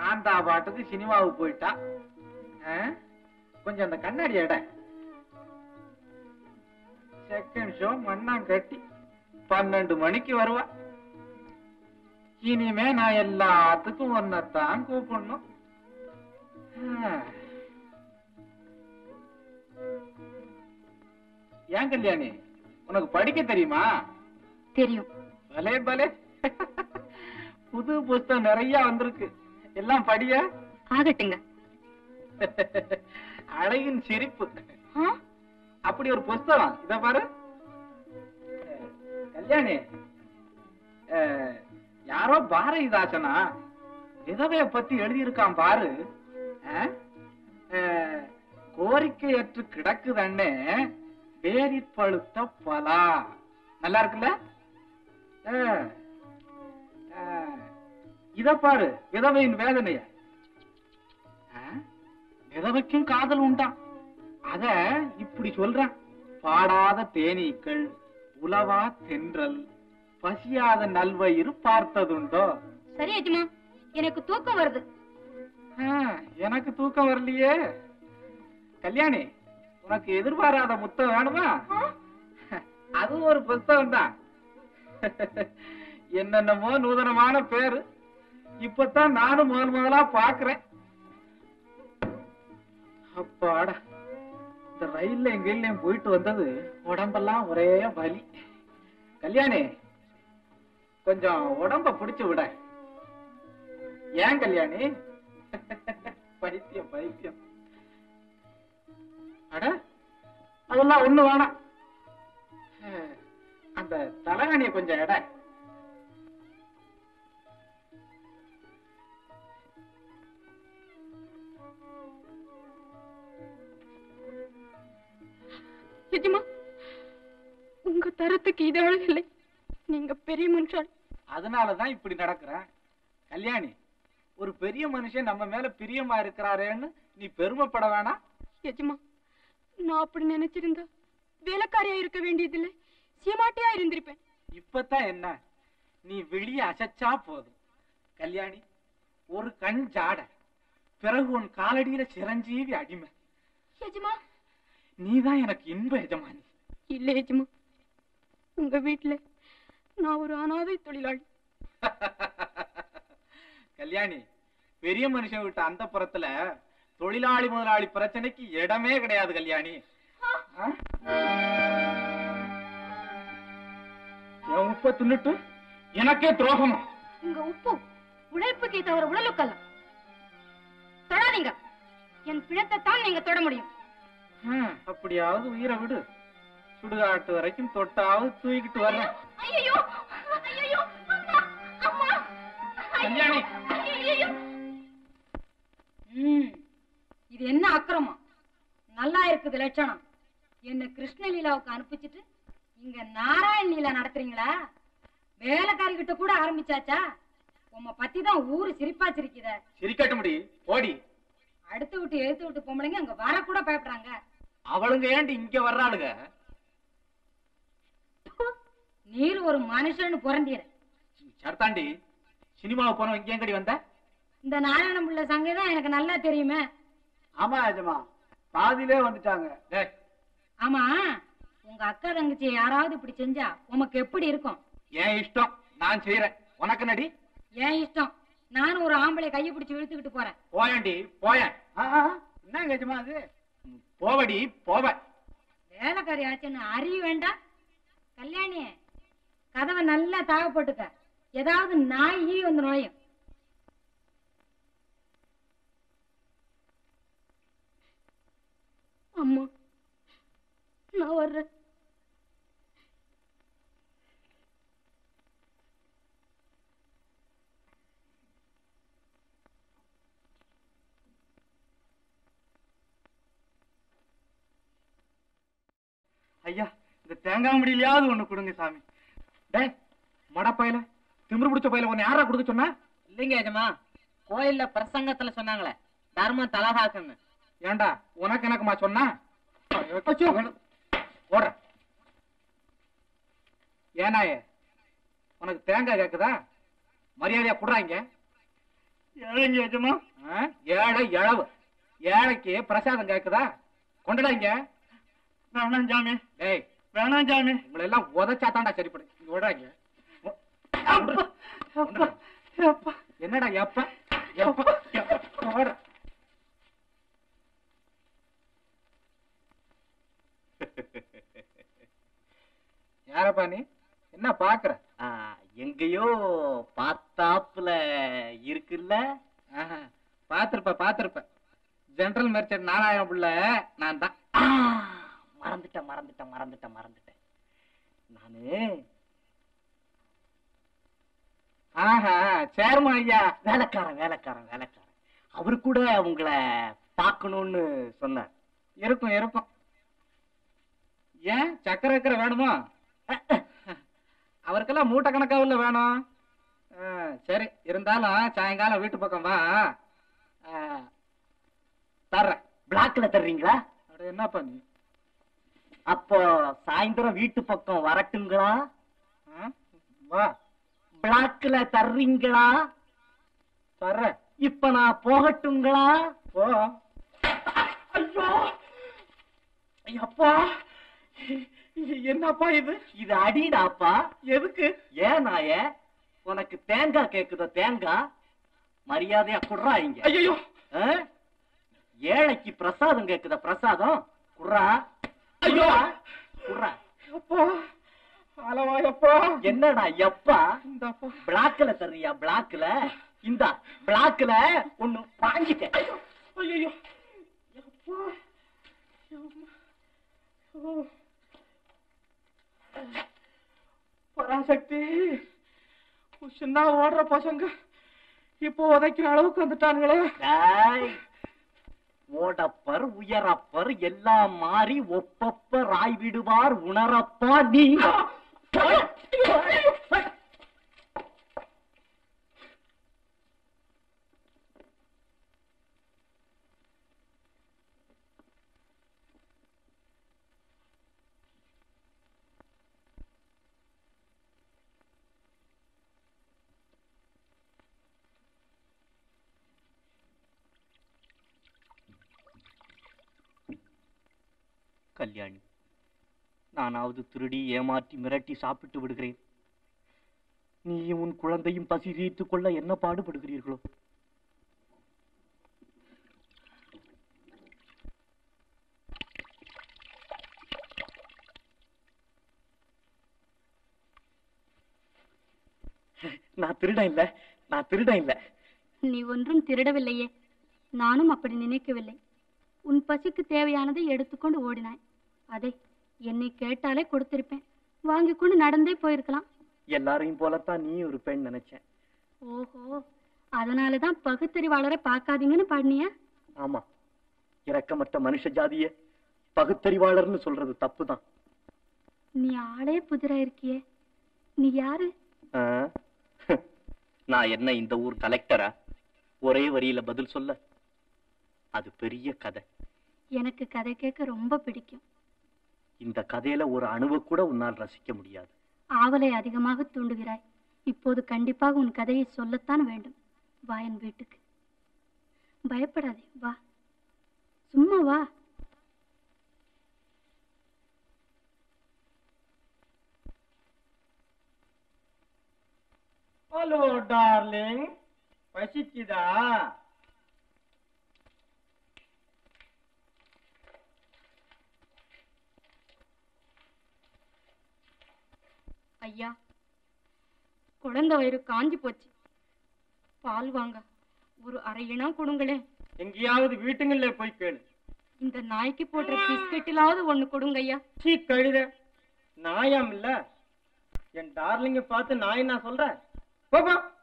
காந்தா பாட்டுக்கு சினிமாவுக்கு போயிட்டா ஆ? கொஞ்சம் அந்த கண்ணாடி எட செகண்ட் ஷோ மண்ணாங்கட்டி பன்னெண்டு மணிக்கு வருவா இனிமே நான் எல்லாத்துக்கும் ஒன்னத்தான் கூப்பிடணும் ஆ. ஏன் கல்யாணி உனக்கு படிக்க தெரியுமா தெரியும் பலே பலே புது புஸ்தகம் நிறைய வந்திருக்கு எல்லாம் படிய ஆகட்டுங்க அழகின் சிரிப்பு ஆ? அப்படி ஒரு புஸ்தகம் இத பாரு அஹ், கல்யாணி அஹ், யாரோ பாரதிதாசனா விதவைய பத்தி எழுதியிருக்கான் பாரு அஹ், அஹ், கோரிக்கையற்று கிடக்குதண்ணே வேரி பழுத்த பலா நல்லா இருக்குல்ல அஹ், அஹ், இத பாரு விதவையின் வேதனைய அஹ், விதவைக்கும் காதல் உண்டாம் அத இப்படி சொல்றான் பாடாத தேனீக்கள் உலவா தென்றல் பசியாத நல்வயிறு பார்த்ததுண்டோ சரி எஜமா எனக்கு தூக்கம் வருது ஆ, எனக்கு தூக்கம் வரலையே கல்யாணி உனக்கு எதிர்பாராத முத்தம் வேணுமா அது ஒரு புஸ்தகம் தான் என்னென்னமோ நூதனமான பேரு இப்பதான் நானும் முதல் முதலா பாக்குறேன் அப்பாடா இந்த ரயில்ல எங்கேயும் போயிட்டு வந்தது உடம்பெல்லாம் ஒரே வலி கல்யாணி கொஞ்சம் உடம்ப பிடிச்சு விட ஏன் கல்யாணி பைத்தியம் பைத்தியம் அட அதெல்லாம் ஒண்ணு வேணாம் அஹ், அந்த தலகாணிய கொஞ்சம் எடை எஜமா உங்க தரத்துக்கு இது அழகில்லை நீங்க பெரிய மனுஷாள் அதனாலதான் இப்படி நடக்கிறேன் கல்யாணி ஒரு பெரிய மனுஷன் நம்ம மேல பிரியமா இருக்கிறாரேன்னு நீ பெருமைப்பட வேணாம் எஜமா நான் அப்படி நினைச்சிருந்தா வேலைக்காரியா இருக்க வேண்டியதில்லை சீமாட்டியா இருந்திருப்பேன் இப்பதான் என்ன நீ வெளிய அசைச்சா போதும் கல்யாணி ஒரு கண் ஜாட பிறகு உன் காலடியில சிரஞ்சீவி அடிமை எஜமா நீதான் எனக்கு இன்ப எஜமானி இல்ல எஜமா உங்க வீட்டுல நான் ஒரு அனாதை தொழிலாளி கல்யாணி பெரிய மனுஷன் விட்ட அந்த புறத்துல தொழிலாளி முதலாளி பிரச்சனைக்கு இடமே கிடையாது கல்யாணி ஆ? என் உப்ப தின்னுட்டு எனக்கே துரோகமா உங்க உப்பு உழைப்புக்கு தவிர உடலுக்கல்ல தொடாதீங்க என் பிணத்தை தான் நீங்க தொட முடியும் ஹம், அப்படியாவது உயிரை விடு சுடுகாட்டு வரைக்கும் தொட்டாவது தூக்கிட்டு வர்றேன் ஐயோ ஐயோ அம்மா அம்மா கல்யாணி ஐயோ ம் இது என்ன அக்கிரமம் நல்லா இருக்குது லட்சணம் என்ன கிருஷ்ணலீலாவுக்கு அனுப்பிச்சிட்டு இங்க நாராயண லீலா நடத்துறீங்களா வேலைக்காரி கிட்ட கூட ஆரம்பிச்சாச்சா உம்மை பத்தி தான் ஊரு சிரிப்பா சிரிக்குத சிரிக்கட்டு முடி ஓடி அடுத்து விட்டு எழுத்து விட்டு பொம்பளைங்க அங்க வர கூட பயப்படுறாங்க அவளுங்க ஏண்டி இங்க வர்றாளுங்க நீர் ஒரு மனுஷன்னு புறந்தீர சர்தாண்டி சினிமாவுக்கு போன இங்க எங்கடி வந்த இந்த நாராயணம் பிள்ளை சங்கை தான் எனக்கு நல்லா தெரியுமே ஆமா எஜமா பாதியிலே வந்துட்டாங்க டேய், ஆமா உங்க அக்கா தங்கச்சி யாராவது இப்படி செஞ்சா உமக்கு எப்படி இருக்கும் என் இஷ்டம் நான் செய்யறேன் உனக்கு நடி ஏன் இஷ்டம் நானும் ஒரு ஆம்பளை கையை பிடிச்சு இழுத்துக்கிட்டு போறேன் போயண்டி போயேன் ஆ, ஆ, என்னங்க எஜமா அது போவடி போவ வேலைக்காரி ஆச்சுன்னு அறிய வேண்டாம் கல்யாணி கதவை நல்லா தாக போட்டுக்க ஏதாவது நாய் ஈ வந்து நுழையும் அம்மா நான் வர்றேன் ஐயா இந்த தேங்காய் முடியலையாவது ஒண்ணு கொடுங்க சாமி டேய் மடப்பையில திமிரு பிடிச்ச பையில உன்னை யாரா கொடுக்க சொன்னா இல்லைங்க எஜமா கோயில்ல பிரசங்கத்துல சொன்னாங்களே தர்மம் தலகாக்குன்னு ஏண்டா உனக்கு எனக்குமா சொன்னா ஓடுற ஏனாயே உனக்கு தேங்காய் கேக்குதா மரியாதையா குடுறாங்க ஏழைங்க எஜமா ஆ? ஏழை இழவு ஏழைக்கு பிரசாதம் கேக்குதா கொண்டுடா இங்க வேணாம் சாமி டேய் வேணாம் சாமி உங்களை எல்லாம் உதச்சா தாண்டா சரிப்படு இங்க விடா இங்க கொண்டுடா. கொண்டுடா. அப்பா என்னடா எப்ப எப்ப எப்ப ஓடுற. யாரப்பா நீ என்ன பாக்குற ஆ, எங்கேயோ பார்த்தாப்புல இருக்குல்ல ஆஹா, பாத்திருப்ப பாத்திருப்ப ஜெனரல் மெர்ச்சன்ட் நாராயண புள்ள நான் தான் ஆ, மறந்துட்டேன் மறந்துட்டேன் மறந்துட்டேன் மறந்துட்டேன் நானு ஆஹா சேர்மா ஐயா வேலைக்காரன் வேலைக்காரன் வேலைக்காரன் அவரு கூட உங்களை பார்க்கணும்னு சொன்னார் இருக்கும் இருக்கும் ஏன் சக்கரை சக்கரை வேணுமா அவருக்கெல்லாம் மூட்டை கணக்காவுல வேணும் ஆ, சரி இருந்தாலும் சாயங்காலம் வீட்டு பக்கம் வா ஆ, தர்றேன் பிளாக்ல தர்றீங்களா அட என்னப்பா நீ அப்போ சாயந்தரம் வீட்டு பக்கம் வரட்டுங்களா ஆ? வா பிளாக்ல தர்றீங்களா தர்றேன் இப்ப நான் போகட்டுங்களா போ ஐயோ ஐயப்பா என்னப்பா இது இது அடிடாப்பா எதுக்கு ஏன் நாய உனக்கு தேங்காய் கேக்குதோ தேங்காய் மரியாதையா குடுறா இங்க ஐயோ ஆ? ஏழைக்கு பிரசாதம் கேக்குதா பிரசாதம் குர்ரா ஐயோ! குர்ரா அப்பா அளவாயப்பா என்னடா எப்பா இந்தாப்பா பிளாக்ல தர்றியா பிளாக்ல இந்த பிளாக்ல ஒண்ணு வாங்கிக்க ஐயோ அப்பா ஓ. பராசக்தி சின்ன ஓடுற பசங்க இப்போ உதைக்கிற அளவுக்கு வந்துட்டானுங்களே டேய், ஓடப்பர் உயரப்பர் எல்லாம் மாறி ஒப்பப்ப ராய் விடுவார் உணரப்பா நீ கல்யாணி நானாவது திருடி ஏமாற்றி மிரட்டி சாப்பிட்டு விடுகிறேன் நீயும் உன் குழந்தையும் பசி தீர்த்துக் கொள்ள என்ன பாடுபடுகிறீர்களோ நான் திருடன் இல்ல நான் திருடன் இல்ல நீ ஒன்றும் திருடவில்லையே நானும் அப்படி நினைக்கவில்லை உன் பசிக்கு தேவையானதை எடுத்துக்கொண்டு ஓடினாய் அதை என்னை கேட்டாலே கொடுத்திருப்பேன் வாங்கிக் கொண்டு நடந்தே போயிருக்கலாம் எல்லாரையும் போலத்தான் நீ ஒரு பெண் நினைச்சேன் ஓஹோ அதனாலதான் பகுத்தறிவாளரை பார்க்காதீங்கன்னு பாடினியா ஆமா இரக்கமற்ற மனுஷ ஜாதிய பகுத்தறிவாளர்னு சொல்றது தப்புதான் நீ ஆளே புதிரா இருக்கியே நீ யாரு ஆ? நான் என்ன இந்த ஊர் கலெக்டரா ஒரே வரியில பதில் சொல்ல அது பெரிய கதை எனக்கு கதை கேட்க ரொம்ப பிடிக்கும் இந்த கதையில ஒரு அணுவை கூட உன்னால் ரசிக்க முடியாது ஆவலை அதிகமாக தூண்டுகிறாய் இப்போது கண்டிப்பாக உன் கதையை சொல்லத்தான் வேண்டும் வா என் வீட்டுக்கு பயப்படாதே வா சும்மா வா ஹலோ டார்லிங் பசிக்குதா ஐயா குழந்தை வயிறு காஞ்சி போச்சு பால் வாங்க ஒரு அரை இனா கொடுங்களே எங்கேயாவது வீட்டுங்கள்ல போய் கேளு இந்த நாய்க்கு போடுற பிஸ்கெட்டிலாவது ஒண்ணு கொடுங்க ஐயா சீ கழுத நாயாம் இல்ல என் டார்லிங்க பார்த்து நாய் நான் சொல்றேன் போ, போ